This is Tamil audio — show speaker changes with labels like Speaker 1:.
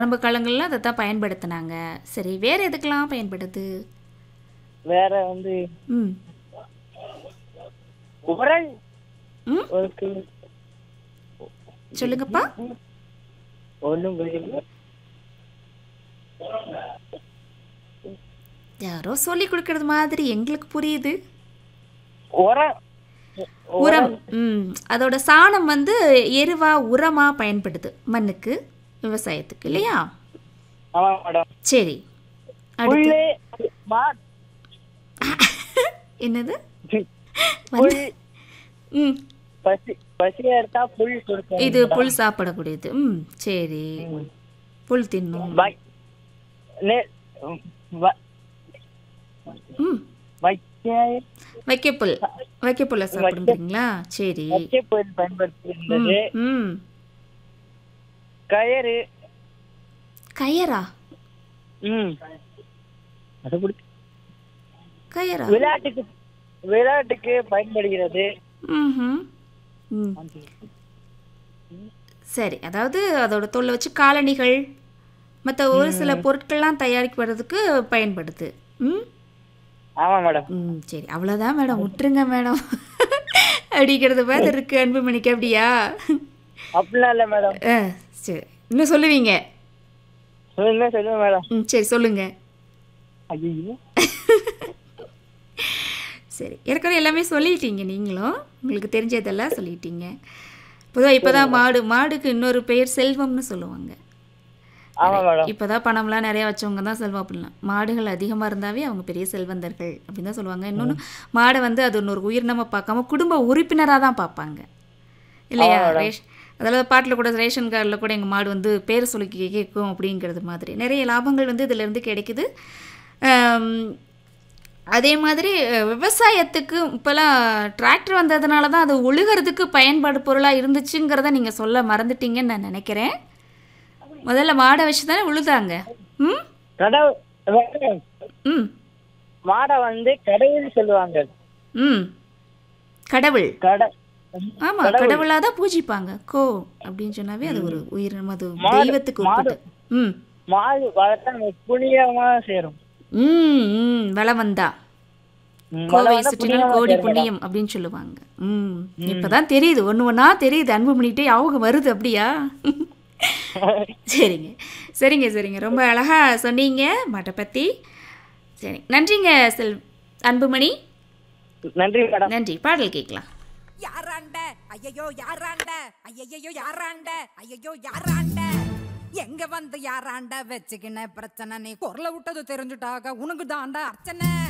Speaker 1: ஆரம்ப காலங்கள்ல அதை தான் பயன்படுத்தினாங்க சரி வேற எதுக்கெல்லாம் பயன்படுது
Speaker 2: வேற வந்து
Speaker 1: ம்
Speaker 2: உரல்
Speaker 1: ம்
Speaker 2: ஓகே
Speaker 1: சொல்லுங்கப்பா
Speaker 2: ஒன்றும் புரியல
Speaker 1: யாரோ சொல்லி கொடுக்கறது மாதிரி எங்களுக்கு புரியுது
Speaker 2: உரம்
Speaker 1: உரம் ம் அதோட சாணம் வந்து எருவா உரமா பயன்படுது மண்ணுக்கு விவசாயத்துக்கு இல்லையா
Speaker 2: ஆமா மேடம்
Speaker 1: சரி அடுத்து
Speaker 2: புல்லு மா
Speaker 1: என்னது
Speaker 2: புல்
Speaker 1: ம்
Speaker 2: பசி பசியா எடுத்தா புல் கொடுக்கும்
Speaker 1: இது புல் சாப்பிடக்கூடியது ம் சரி புல் தின்னும்
Speaker 2: வை நெ- வ-
Speaker 1: ம்
Speaker 2: வைக்க
Speaker 1: வைக்கப்புல் வைக்கப்புல்ல சாப்பிடுங்களா சரி
Speaker 2: வைக்க புல் பயன்படுத்துகின்றது
Speaker 1: ம்
Speaker 2: கயறு
Speaker 1: கயரா
Speaker 2: ம் அது பிடிக்கும்
Speaker 1: கயரா
Speaker 2: விளையாட்டுக்கு விளையாட்டுக்கு பயன்படுகிறது
Speaker 1: ம்ஹும். ம் சரி அதாவது அதோட தோலை வச்சு காலணிகள் மற்ற ஒரு சில பொருட்கள்லாம் தயாரிக்கிறதுக்கு பயன்படுது ம்
Speaker 2: ஆமா மேடம்
Speaker 1: ம் சரி அவ்வளோதான் மேடம் விட்டுருங்க மேடம் அப்படிங்கிறது பார்த்து இருக்கு அன்புமணிக்கு அப்படியா
Speaker 2: அப்படிலாம் இல்லை மேடம்
Speaker 1: ஆ சரி இன்னும் சொல்லுவீங்க
Speaker 2: சொல்லுங்க சொல்லுங்க மேடம்
Speaker 1: ம் சரி சொல்லுங்க
Speaker 2: ஐயோ
Speaker 1: சரி ஏற்கனவே எல்லாமே சொல்லிட்டீங்க நீங்களும் உங்களுக்கு தெரிஞ்சதெல்லாம் சொல்லிட்டீங்க பொதுவாக இப்போ தான் மாடு மாடுக்கு இன்னொரு பெயர் செல்வம்னு சொல்லுவாங்க
Speaker 2: ஆமா மேடம்
Speaker 1: இப்போ தான் பணம்லாம் நிறையா வச்சவங்க தான் செல்வம் அப்படிலாம் மாடுகள் அதிகமாக இருந்தாவே அவங்க பெரிய செல்வந்தர்கள் அப்படின்னு தான் சொல்லுவாங்க இன்னொன்று மாடை வந்து அது இன்னொரு உயிரினமாக பார்க்காம குடும்ப உறுப்பினராக தான் பார்ப்பாங்க இல்லையா ரேஷ் அதாவது பாட்டில் கூட ரேஷன் கார்டில் கூட எங்கள் மாடு வந்து பேர் சொல்லி கே- கேட்கும் அப்படிங்கிறது மாதிரி நிறைய லாபங்கள் வந்து இதிலேருந்து கிடைக்குது ஆம், அதே மாதிரி அஹ், விவசாயத்துக்கு இப்போல்லாம் டிராக்டர் வந்ததுனால தான் அது உழுகிறதுக்கு பயன்பாடு பொருளாக இருந்துச்சுங்கிறத நீங்கள் சொல்ல மறந்துட்டீங்கன்னு நான் நினைக்கிறேன் முதல்ல மாடை வச்சு தானே உழுதாங்க ம்
Speaker 2: கடவுள் மேடம்,
Speaker 1: ம்
Speaker 2: மாடை வந்து கடவுள் சொல்லுவாங்க
Speaker 1: ம் கடவுள்
Speaker 2: கட
Speaker 1: ஆமாம் கடவுளாக தான் பூஜிப்பாங்க கோ அப்படின்னு சொன்னாவே அது ஒரு உயிரினம் அது தெய்வத்துக்கு உட்பட்டு ம்
Speaker 2: மாடு வளர்த்தா நமக்கு புண்ணியமா சேரும்
Speaker 1: ம் ம் வளம் வந்தா
Speaker 2: ம்,
Speaker 1: கோவை
Speaker 2: வளம் வந்தா
Speaker 1: சுற்றினால்
Speaker 2: புண்ணியமா
Speaker 1: கோடி
Speaker 2: சேரும்
Speaker 1: புண்ணியம் அப்படின்னு சொல்லுவாங்க ம் இப்பதான் தெரியுது ஒன்று ஒன்றா தெரியுது அன்பு பண்ணிக்கிட்டே அவங்க வருது அப்படியா சரிங்க சரிங்க சரிங்க ரொம்ப அழகா சொன்னீங்க மாட்டை பற்றி சரி நன்றிங்க செல் அன்புமணி
Speaker 2: நன்றி மேடம்
Speaker 1: நன்றி பாடல் கேட்கலாம்
Speaker 3: யாராண்ட ஐயையோ யாராண்ட ஐயையோ யாராண்ட ஐயையோ யாராண்ட எங்க வந்து யாராண்ட வச்சுக்கின பிரச்சனை நீ குரல விட்டது தெரிஞ்சுட்டாக உனக்கு தாண்டா அர்ச்சனை